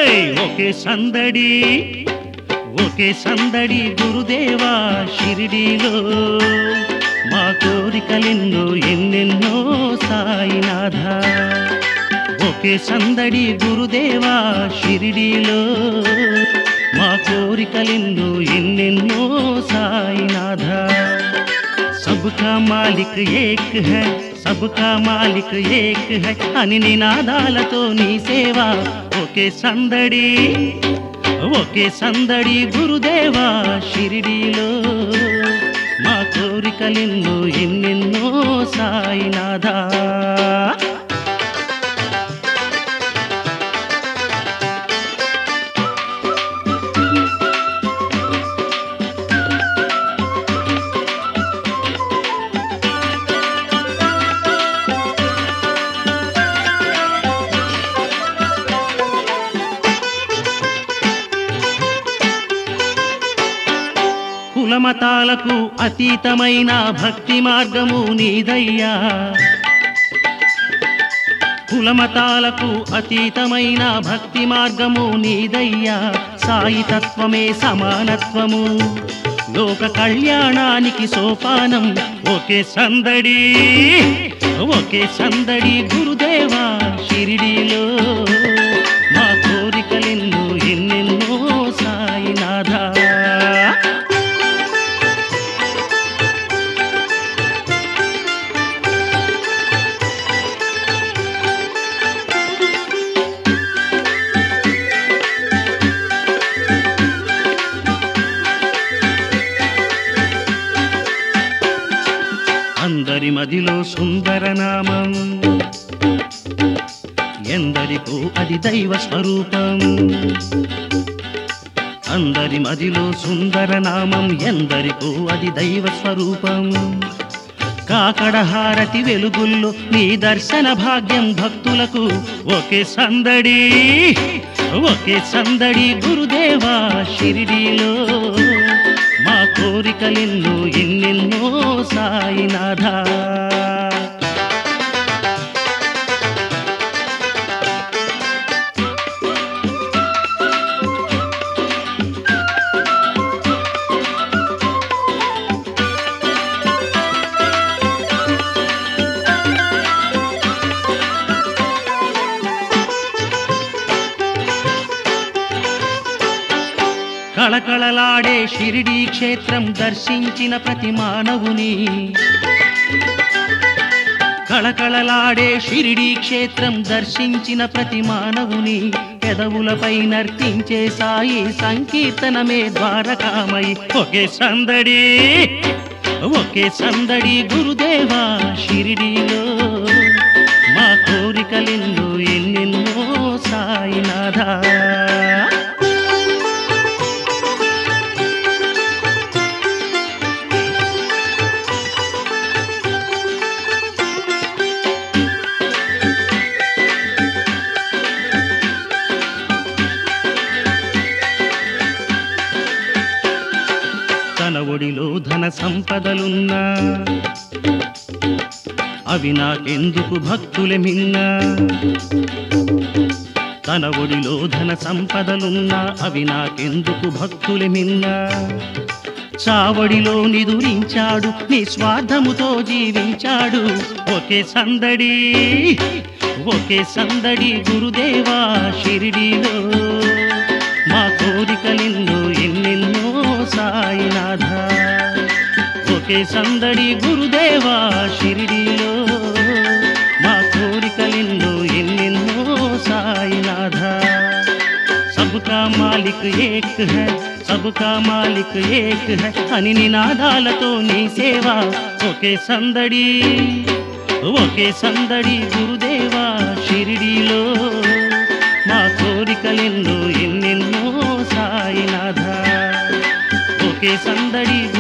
ఒకే సందడి ఒకే సందడి గురుదేవా షిరిడీలో మా కోరికలెన్నో ఎన్నెన్నో సాయినాథ ఒకే సందడి గురుదేవా షిరిడీలో మా కోరికలెన్నో ఎన్నెన్నో సాయినాథ सबका मालिक एक है सबका मालिक एक है అని నినాదాలతో నీ సేవ ఒకే సందడి ఒకే సందడి గురుదేవా షిరిడీలో మా కోరికలెన్నో ఎన్నెన్నో సాయినాథా కులమతాలకు అతీతమైన భక్తి మార్గము నీదయ్యా కులమతాలకు అతీతమైన భక్తి మార్గము నీదయ్యా సాయి తత్వమే సమానత్వము లోక కళ్యాణానికి సోపానం ఒకే సందడి ఒకే సందడి గురుదేవా షిరిడిలో మా కోరికలెన్నో ఎన్నెన్నో సాయినాథా అందరి మదిలో సుందర నామం ఎందరికో అది దైవ స్వరూపం అందరి మదిలో సుందర నామం ఎందరికో అది దైవ స్వరూపం కాకడ హారతి వెలుగుల్లో నీ దర్శన భాగ్యం భక్తులకు ఒకే సందడి ఒకే సందడి గురుదేవా షిరిడీలో మా కోరికలెన్నో ఎన్నెన్నో సాయినాథా కళకళలాడే షిరిడీ క్షేత్రం దర్శించిన ప్రతి మానవుని కళకళలాడే షిరిడీ క్షేత్రం దర్శించిన ప్రతి మానవుని పెదవులపై నర్తించే సాయి సంకీర్తనమే ద్వారకామై ఒకే సందడి ఒకే సందడి గురుదేవా షిరిడీలో మా కోరికలెన్నో ఎన్నెన్నో సాయినాథా తన ఒడిలో ధన సంపదలున్నా అవి నాకెందుకు భక్తులే మిన్నా తన ఒడిలో ధన సంపదలున్నా అవి నాకెందుకు భక్తులే మిన్నా చావడిలో నిదురించాడు నిస్వార్థముతో జీవించాడు ఒకే సందడి ఒకే సందడి గురుదేవా షిరిడిలో మా కోరికలెన్నో ఎన్నెన్నో సాయినాథ ఒకే సందడి గురుదేవా షిరిడిలో మా కోరికలెన్నో ఎన్నెన్నో సాయినాథ सबका मालिक एक है सबका मालिक एक है అని నినాదాలతో నీ సేవ ఒకే సందడి ఒకే సందడి గురుదేవా షిరిడిలో మా కోరికలెన్నో ఎన్నెన్నో సాయినాథ ఒకే సందడి